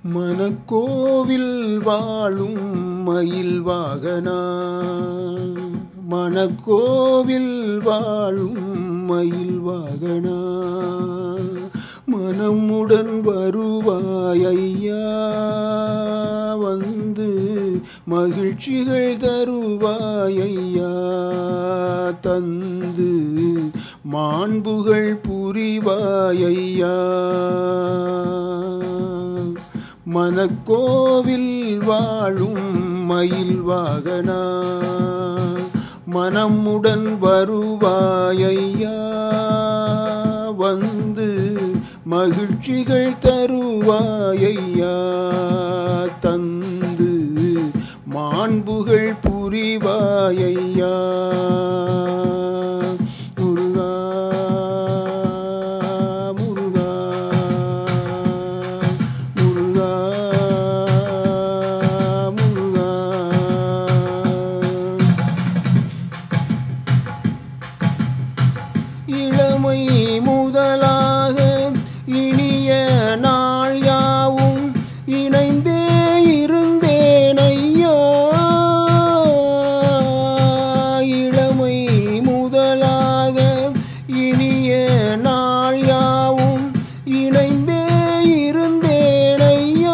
மனக்கோவில் வாழும் மயில் வாகனா மனக்கோவில் வாழும் மயில் வாகனா மனமுடன் வருவாய் ஐயா வந்து மகிழ்ச்சிகள் தருவாய் ஐயா தந்து மாண்புகள் புரிவாய் ஐயா மனக்கோவில் வாழும் மயில் வாகனா மனமுடன் வருவாய் ஐயா வந்து மகிழ்ச்சிகள் தருவாய் ஐயா தந்து மாண்புகள் புரிவாய் ஐயா முருகா முருகா முருகா முருகா இளமை முதலாக இனிய நாள் யாவும் இணைந்தே இருந்தேன் ஐயா இளமை முதலாக இனிய நாள் யாவும் இணைந்தே இருந்தேன் ஐயா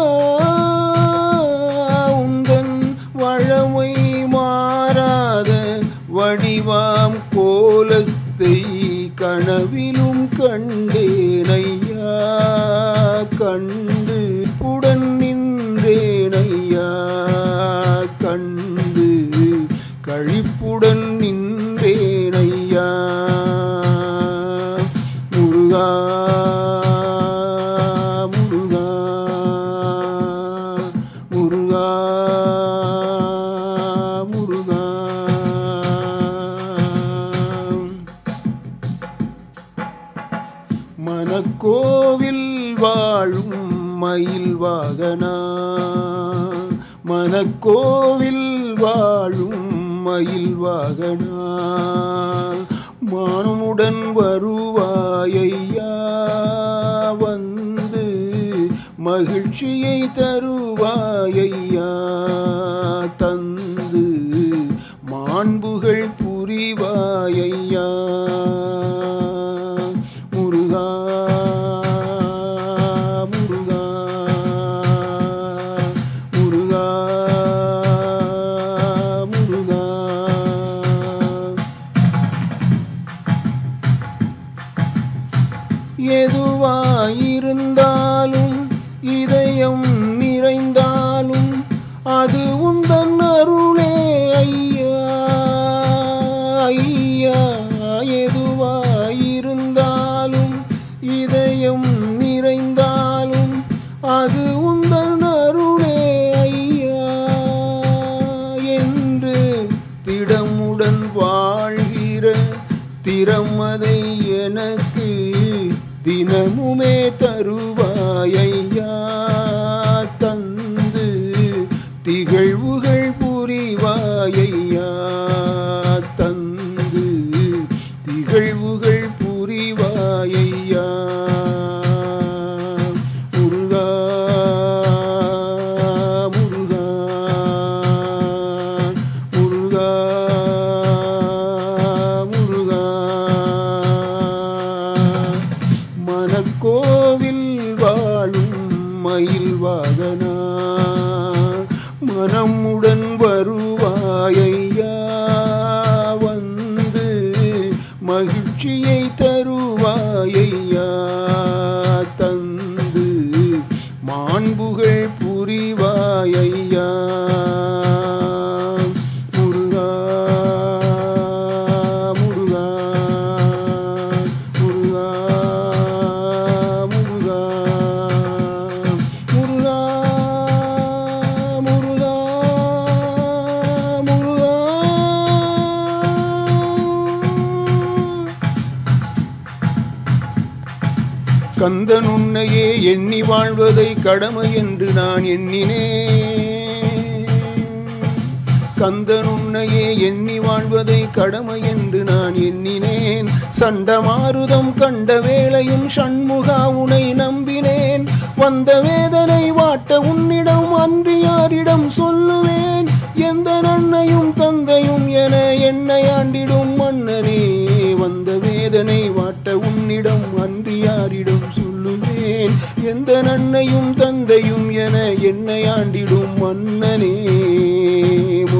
உந்தன் வழமை மாறாத வடிவாம் கோலத்தை கனவிலும் கண்டேன் ஐயா கண்டு புடன் நின்றேன் ஐயா கண்டு கழிப்புடன் நின்றேன் ஐயா முருகா முருகா முருகா முருகா மனக்கோவில் வாழும் மயில் வாகனா மனக்கோவில் வாழும் மயில் வாகனா மானமுடன் வருவாயையா வந்து மகிழ்ச்சியை தருவாயையா தந்து மாண்புகள் புரிவாயையா முருகா முருகா முருகா முருகா எதுவாயிருந்தாலும் இதயம் நிறைந்தாலும் அது உந்தன் அருளே ஐயா ஐயா எதுவாயிருந்தாலும் இதயம் நிறைந்தாலும் அது உந்தன் அருளே ஐயா என்று திடமுடன் வாழ்கிற திறமதை எனக்கு தினமுமே தருவாயையா தந்து திகழ்வுகள் புரிவாயையா தந்து திகழ்வுகள் புரிவாயையா முருகா முருகா முருகா முருகா மனக்கோவில் வாழும் மயில் வாகனா மனமுடன் வருவாயையா வந்து மகிழ்ச்சியை தருவாயையா தந்து மாண்புகள் புரிவாயையா முருகா முருகா முருகா முருகா முருகா முருகா முருகா கந்தன் உன்னையே எண்ணி வாழ்வதை கடமை என்று நான் எண்ணினேன் கந்தன் உன்னையே எண்ணி வாழ்வதை கடமை என்று நான் எண்ணினேன் சண்டமாருதம் கண்ட வேளையும் சண்முகா உனை நம்பினேன் வந்த வேதனை வாட்ட எந்த நன்னையும் தந்தையும் என என்னை ஆண்டிடும் மன்னனே